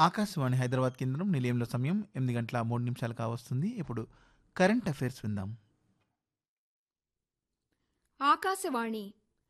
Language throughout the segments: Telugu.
ఆకాశవాణి హైదరాబాద్ కేంద్రం నిలయంలో సమయం ఎనిమిది గంటల మూడు నిమిషాలు కావస్తుంది ఇప్పుడు కరెంట్ అఫైర్స్ విందాం ఆకాశవాణి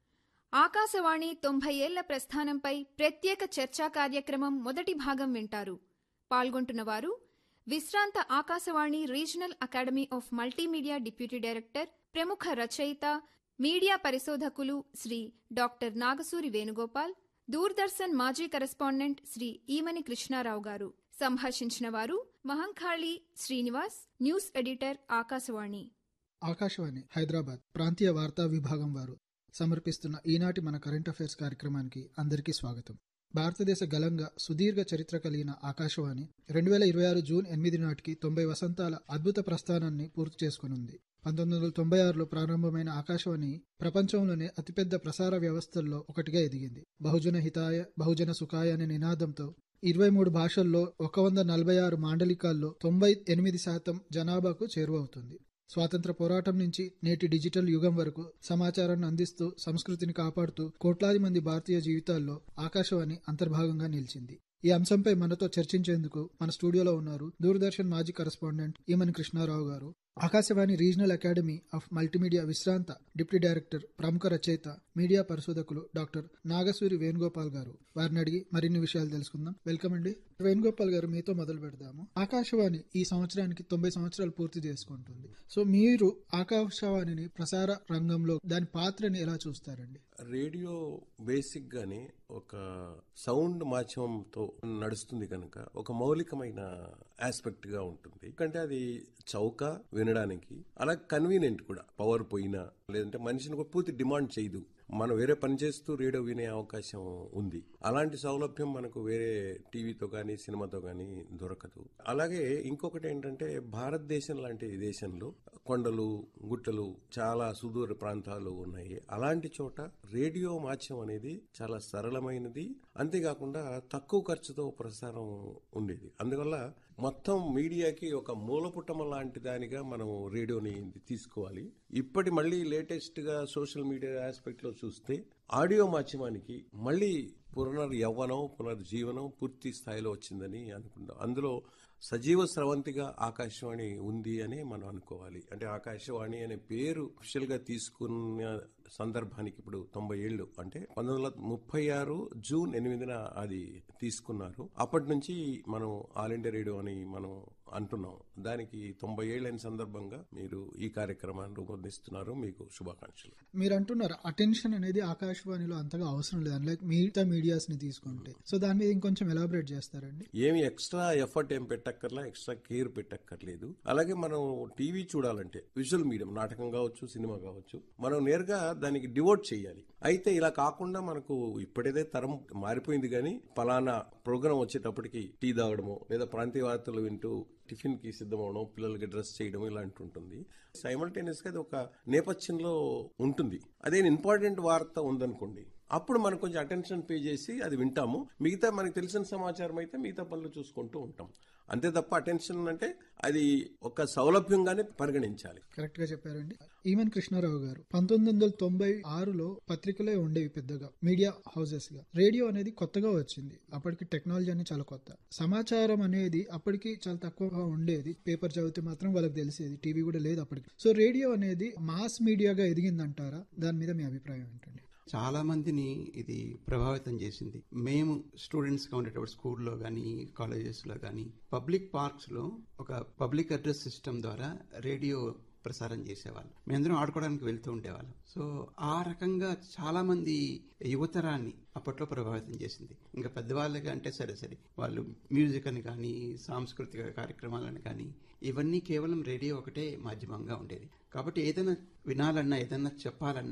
ఆకాశవాణి తొంభై ఏళ్ల ప్రస్థానంపై ప్రత్యేక చర్చా కార్యక్రమం మొదటి భాగం వింటారు పాల్గొంటున్నవారు విశ్రాంత Akashvani regional academy of multimedia deputy director ప్రముఖ రచయిత మీడియా పరిశోధకులు శ్రీ డాక్టర్ నాగసూరి వేణుగోపాల్ దూరదర్శన్ మాజీ కరెస్పాండెంట్ శ్రీ ఈమని కృష్ణారావు గారు సంభాషించిన వారు మహంకాళి శ్రీనివాస్ న్యూస్ ఎడిటర్ ఆకాశవాణి ఆకాశవాణి హైదరాబాద్ ప్రాంతీయ వార్తా విభాగం వారు సమర్పిస్తున్న ఈనాటి మన కరెంట్ అఫైర్స్ కార్యక్రమానికి అందరికీ స్వాగతం భారతదేశ గలంగా సుదీర్ఘ చరిత్ర కలిగిన ఆకాశవాణి రెండు వేల ఇరవై ఆరు జూన్ ఎనిమిది నాటికి తొంభై వసంతాల అద్భుత ప్రస్థానాన్ని పూర్తి చేసుకునుంది పంతొమ్మిది వందల తొంభై ఆరులో ప్రారంభమైన ఆకాశవాణి ప్రపంచంలోనే అతిపెద్ద ప్రసార వ్యవస్థల్లో ఒకటిగా ఎదిగింది బహుజన హితాయ బహుజన సుఖాయ అనే నినాదంతో ఇరవై మూడు భాషల్లో ఒక వంద నలభై ఆరు మాండలికాల్లో తొంభై ఎనిమిది శాతం జనాభాకు చేరువవుతుంది స్వాతంత్ర పోరాటం నుంచి నేటి డిజిటల్ యుగం వరకు సమాచారాన్ని అందిస్తూ సంస్కృతిని కాపాడుతూ కోట్లాది మంది భారతీయ జీవితాల్లో ఆకాశవాణి అంతర్భాగంగా నిలిచింది ఈ అంశంపై మనతో చర్చించేందుకు మన స్టూడియోలో ఉన్నారు దూరదర్శన్ మాజీ correspondent Emani Krishnarao garu Akashvani regional academy of multimedia విశ్రాంత డిప్యూటీ డైరెక్టర్ ప్రముఖ రచయిత మీడియా పరిశోధకులు డాక్టర్ నాగసూరి వేణుగోపాల్ గారు వారిని అడిగి మరిన్ని విషయాలు తెలుసుకుందాం వెల్కమ్ అండి వేణుగోపాల్ గారు మీతో మొదలు పెడదాము ఆకాశవాణి ఈ సంవత్సరానికి తొంభై సంవత్సరాలు పూర్తి చేసుకుంటుంది సో మీరు ఆకాశవాణిని ప్రసార రంగంలో దాని పాత్రని ఎలా చూస్తారండి రేడియో బేసిక్ గానే ఒక సౌండ్ మాధ్యమంతో నడుస్తుంది కనుక ఒక మౌలికమైన ఆస్పెక్ట్ గా ఉంటుంది ఎందుకంటే అది చౌక వినడానికి అలా కన్వీనియంట్ కూడా పవర్ పోయినా లేదంటే మనిషిని కూడా పూర్తి డిమాండ్ చేయదు మనం వేరే పని చేస్తూ రేడియో వినే అవకాశం ఉంది అలాంటి సౌలభ్యం మనకు వేరే టీవీతో కానీ సినిమాతో కానీ దొరకదు అలాగే ఇంకొకటి ఏంటంటే భారతదేశం లాంటి దేశంలో కొండలు గుట్టలు చాలా సుదూర ప్రాంతాలు ఉన్నాయి అలాంటి చోట రేడియో మాధ్యమం అనేది చాలా సరళమైనది అంతేకాకుండా తక్కువ ఖర్చుతో ప్రసారం ఉండేది అందువల్ల మొత్తం మీడియాకి ఒక మూలపుటమ లాంటి దానిగా మనం రేడియోని తీసుకోవాలి ఇప్పటి మళ్ళీ లేటెస్ట్ గా సోషల్ మీడియా ఆస్పెక్ట్ లో చూస్తే ఆడియో మాధ్యమానికి మళ్ళీ పునర్ యవ్వనం పునర్జీవనం పూర్తి స్థాయిలో వచ్చిందని అనుకుంటాం అందులో సజీవ స్రవంతిగా ఆకాశవాణి ఉంది అని మనం అనుకోవాలి అంటే ఆకాశవాణి అనే పేరు అఫిషియల్ గా తీసుకున్న సందర్భానికి ఇప్పుడు తొంభై ఏళ్ళు అంటే పంతొమ్మిది వందల ముప్పై ఆరు జూన్ ఎనిమిదిన అది తీసుకున్నారు అప్పటి నుంచి మనం ఆల్ ఇండియా రేడియో అని మనం అంటున్నాం దానికి తొంభై ఏళ్ళైన సందర్భంగా మీరు ఈ కార్యక్రమాన్ని రూపొందిస్తున్నారు మీకు శుభాకాంక్షలు మీరు అంటున్నారు అటెన్షన్ అనేది ఆకాశవాణిలో అంతగా అవసరం లేదు లైక్ మిగతా మీడియాస్ ని తీసుకుంటే సో దాని మీద ఇంకొంచెం ఎలాబరేట్ చేస్తారండి ఏమి ఎక్స్ట్రా ఎఫర్ట్ ఏం పెట్టక్కర్లా ఎక్స్ట్రా కేర్ పెట్టక్కర్లేదు అలాగే మనం టీవీ చూడాలంటే విజువల్ మీడియం నాటకం కావచ్చు సినిమా కావచ్చు మనం నేరుగా దానికి డివోట్ చేయాలి అయితే ఇలా కాకుండా మనకు ఇప్పుడేదే తరం మారిపోయింది కానీ పలానా ప్రోగ్రాం వచ్చేటప్పటికి టీ తాగడము లేదా ప్రాంతీయ వార్తలు వింటూ టిఫిన్ కి సిద్ధమవడం పిల్లలకి డ్రెస్ చేయడం ఇలాంటి ఉంటుంది సైమల్టేనియస్ గా అది ఒక నేపథ్యంలో ఉంటుంది అదే ఇంపార్టెంట్ వార్త ఉందనుకోండి అప్పుడు మనం కొంచెం అటెన్షన్ పే చేసి అది వింటాము మిగతా మనకు తెలిసిన సమాచారం అయితే మిగతా పనులు చూసుకుంటూ ఉంటాం అంతే తప్ప అటెన్షన్ అంటే అది ఒక సౌలభ్యంగానే పరిగణించాలి కరెక్ట్ గా చెప్పారండి ఈవెన్ కృష్ణారావు గారు పంతొమ్మిది వందల తొంభై ఆరులో పత్రికలే ఉండేవి పెద్దగా మీడియా హౌసెస్ గా రేడియో అనేది కొత్తగా వచ్చింది అప్పటికి టెక్నాలజీ అనేది చాలా కొత్త సమాచారం అనేది అప్పటికి చాలా తక్కువగా ఉండేది పేపర్ చదివితే మాత్రం వాళ్ళకి తెలిసేది టీవీ కూడా లేదు అప్పటికి సో రేడియో అనేది మాస్ మీడియాగా ఎదిగిందంటారా దాని మీద మీ అభిప్రాయం ఏంటండి చాలా మందిని ఇది ప్రభావితం చేసింది మేము స్టూడెంట్స్ గా ఉండేటప్పుడు స్కూల్లో కానీ కాలేజెస్లో కానీ పబ్లిక్ పార్క్స్ లో ఒక పబ్లిక్ అడ్రస్ సిస్టమ్ ద్వారా రేడియో ప్రసారం చేసేవాళ్ళు మేమందరం ఆడుకోవడానికి వెళ్తూ ఉండేవాళ్ళం సో ఆ రకంగా చాలా మంది యువతరాన్ని అప్పట్లో ప్రభావితం చేసింది ఇంకా పెద్దవాళ్ళకి అంటే సరే సరే వాళ్ళు మ్యూజిక్ అని కానీ సాంస్కృతిక కార్యక్రమాలని కానీ ఇవన్నీ కేవలం రేడియో ఒకటే మాధ్యమంగా ఉండేది కాబట్టి ఏదైనా వినాలన్నా ఏదైనా చెప్పాలన్నా